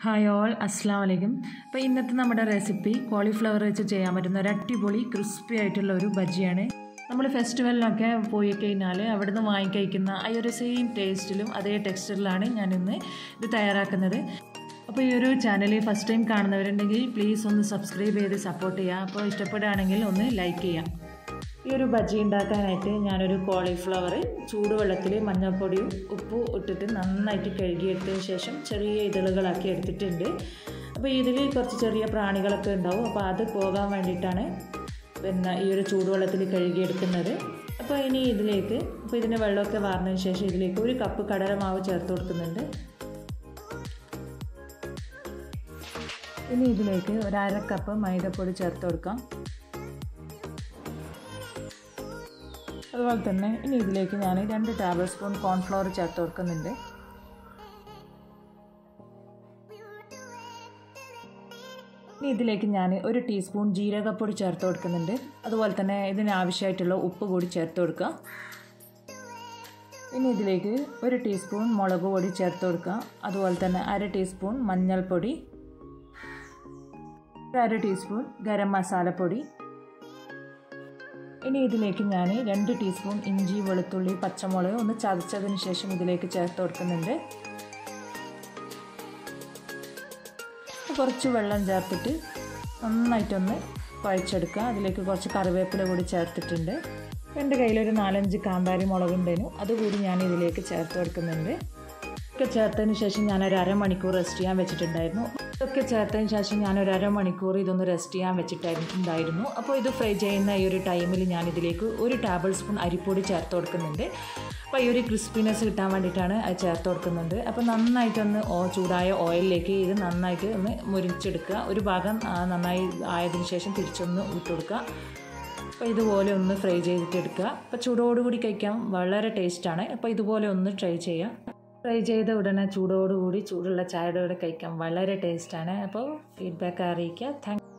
hi all അസ്സാം വലൈക്കും അപ്പോൾ ഇന്നത്തെ നമ്മുടെ റെസിപ്പി കോളിഫ്ലവർ വെച്ച് ചെയ്യാൻ പറ്റുന്ന ഒരു അടിപൊളി ക്രിസ്പി ആയിട്ടുള്ള ഒരു ബജിയാണ് നമ്മൾ ഫെസ്റ്റിവലിനൊക്കെ പോയി കഴിഞ്ഞാൽ അവിടുന്ന് വാങ്ങിക്കഴിക്കുന്ന ആ ഒരു സെയിം ടേസ്റ്റിലും അതേ ടെക്സ്ചറിലാണ് ഞാനിന്ന് ഇത് തയ്യാറാക്കുന്നത് അപ്പോൾ ഈ ഒരു ചാനൽ ഫസ്റ്റ് ടൈം കാണുന്നവരുണ്ടെങ്കിൽ പ്ലീസ് ഒന്ന് സബ്സ്ക്രൈബ് ചെയ്ത് സപ്പോർട്ട് ചെയ്യുക അപ്പോൾ ഇഷ്ടപ്പെടുകയാണെങ്കിൽ ഒന്ന് ലൈക്ക് ചെയ്യാം ഈ ഒരു ബജി ഉണ്ടാക്കാനായിട്ട് ഞാനൊരു കോളിഫ്ലവർ ചൂടുവെള്ളത്തിൽ മഞ്ഞൾപ്പൊടിയും ഉപ്പും ഇട്ടിട്ട് നന്നായിട്ട് കഴുകിയെടുത്തതിന് ശേഷം ചെറിയ ഇതളുകളാക്കി എടുത്തിട്ടുണ്ട് അപ്പോൾ ഇതിൽ കുറച്ച് ചെറിയ പ്രാണികളൊക്കെ ഉണ്ടാവും അപ്പോൾ അത് പോകാൻ വേണ്ടിയിട്ടാണ് പിന്നെ ഈ ഒരു ചൂടുവെള്ളത്തിൽ കഴുകിയെടുക്കുന്നത് അപ്പോൾ ഇനി ഇതിലേക്ക് അപ്പോൾ ഇതിൻ്റെ വെള്ളമൊക്കെ വാർന്നതിന് ശേഷം ഇതിലേക്ക് ഒരു കപ്പ് കടലമാവ് ചേർത്ത് കൊടുക്കുന്നുണ്ട് ഇനി ഇതിലേക്ക് ഒരു അര കപ്പ് മൈദപ്പൊടി ചേർത്ത് കൊടുക്കാം അതുപോലെ തന്നെ ഇനി ഇതിലേക്ക് ഞാൻ രണ്ട് ടേബിൾ സ്പൂൺ കോൺഫ്ലവർ ചേർത്ത് കൊടുക്കുന്നുണ്ട് ഇനി ഇതിലേക്ക് ഞാൻ ഒരു ടീസ്പൂൺ ജീരകപ്പൊടി ചേർത്ത് കൊടുക്കുന്നുണ്ട് അതുപോലെ തന്നെ ഇതിന് ആവശ്യമായിട്ടുള്ള ഉപ്പ് കൂടി ചേർത്ത് കൊടുക്കുക ഇനി ഇതിലേക്ക് ഒരു ടീസ്പൂൺ മുളക് പൊടി ചേർത്ത് കൊടുക്കുക അതുപോലെ തന്നെ അര ടീസ്പൂൺ മഞ്ഞൾപ്പൊടി അര ടീസ്പൂൺ ഗരം മസാലപ്പൊടി ഇനി ഇതിലേക്ക് ഞാൻ രണ്ട് ടീസ്പൂൺ ഇഞ്ചി വെളുത്തുള്ളി പച്ചമുളക് ഒന്ന് ചതച്ചതിന് ശേഷം ഇതിലേക്ക് ചേർത്ത് കൊടുക്കുന്നുണ്ട് കുറച്ച് വെള്ളം ചേർത്തിട്ട് നന്നായിട്ടൊന്ന് കുഴച്ചെടുക്കുക അതിലേക്ക് കുറച്ച് കറിവേപ്പില കൂടി ചേർത്തിട്ടുണ്ട് എൻ്റെ കയ്യിലൊരു നാലഞ്ച് കാന്താരി മുളകുണ്ടേനു അതുകൂടി ഞാൻ ഇതിലേക്ക് ചേർത്ത് കൊടുക്കുന്നുണ്ട് ഒക്കെ ചേർത്തതിന് ശേഷം ഞാനൊരു അരമണിക്കൂർ റെസ്റ്റ് ചെയ്യാൻ വെച്ചിട്ടുണ്ടായിരുന്നു ഇതൊക്കെ ചേർത്തതിന് ശേഷം ഞാനൊരു അരമണിക്കൂർ ഇതൊന്ന് റെസ്റ്റ് ചെയ്യാൻ വെച്ചിട്ടുണ്ടായിരുന്നു അപ്പോൾ ഇത് ഫ്രൈ ചെയ്യുന്ന ഈ ഒരു ടൈമിൽ ഞാൻ ഇതിലേക്ക് ഒരു ടേബിൾ സ്പൂൺ അരിപ്പൊടി ചേർത്ത് കൊടുക്കുന്നുണ്ട് അപ്പോൾ ഈ ഒരു ക്രിസ്പിനെസ് കിട്ടാൻ വേണ്ടിയിട്ടാണ് അത് ചേർത്ത് കൊടുക്കുന്നുണ്ട് അപ്പോൾ നന്നായിട്ടൊന്ന് ഓ ചൂടായ ഓയിലിലേക്ക് ഇത് നന്നായിട്ട് ഒന്ന് മുരിച്ചെടുക്കുക ഒരു ഭാഗം നന്നായി ആയതിനു ശേഷം തിരിച്ചൊന്ന് ഇട്ട് കൊടുക്കുക അപ്പോൾ ഇതുപോലെ ഒന്ന് ഫ്രൈ ചെയ്തിട്ട് എടുക്കുക അപ്പോൾ ചൂടോടുകൂടി കഴിക്കാൻ വളരെ ടേസ്റ്റാണ് അപ്പോൾ ഇതുപോലെ ഒന്ന് ട്രൈ ചെയ്യാം ഫ്രൈ ചെയ്ത ഉടനെ ചൂടോടുകൂടി ചൂടുള്ള ചായയുടെ കൂടെ കഴിക്കാൻ വളരെ ടേസ്റ്റാണ് അപ്പോൾ ഫീഡ്ബാക്ക് അറിയിക്കുക താങ്ക്